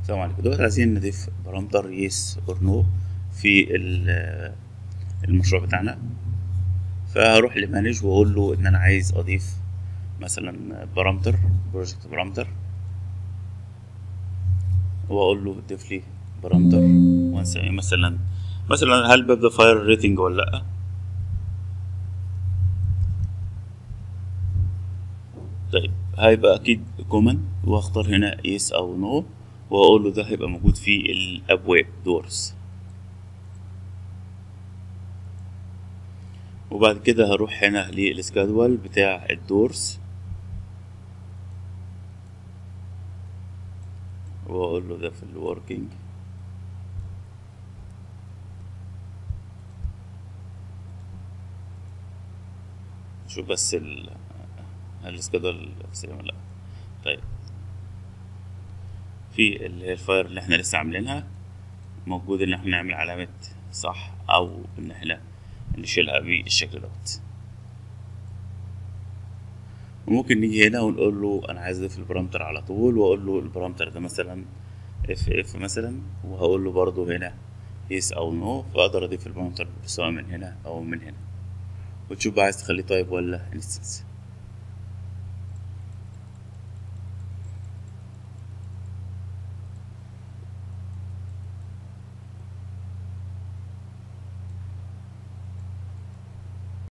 السلام عليكم دلوقتي عايزين نضيف بارامتر يس اور نو في ال- المشروع بتاعنا فهروح لمانج واقول له ان انا عايز اضيف مثلا بارامتر بروجكت بارامتر واقول له ضيف لي بارامتر وهنسميه مثلا مثلا هل ببدا فاير ريتنج ولا لا طيب هيبقى اكيد كومن واختار هنا يس او نو واقول له ده هيبقى موجود في الابواب دورز وبعد كده هروح هنا للسكادول بتاع الدورز واقول له ده في الوركينج شوف بس ال السكادول سليم ولا لا طيب في اللي هي الفاير اللي احنا لسه عاملينها موجود ان احنا نعمل علامة صح او ان احنا نشيلها بالشكل دوت وممكن نيجي هنا ونقول له انا عايز اضيف البارامتر على طول واقول له البارامتر ده مثلا اف اف مثلا وهقول له برضو هنا يس او نو فاقدر اضيف البارامتر سواء من هنا او من هنا وتشوف بقى عايز تخليه تايب ولا انستنس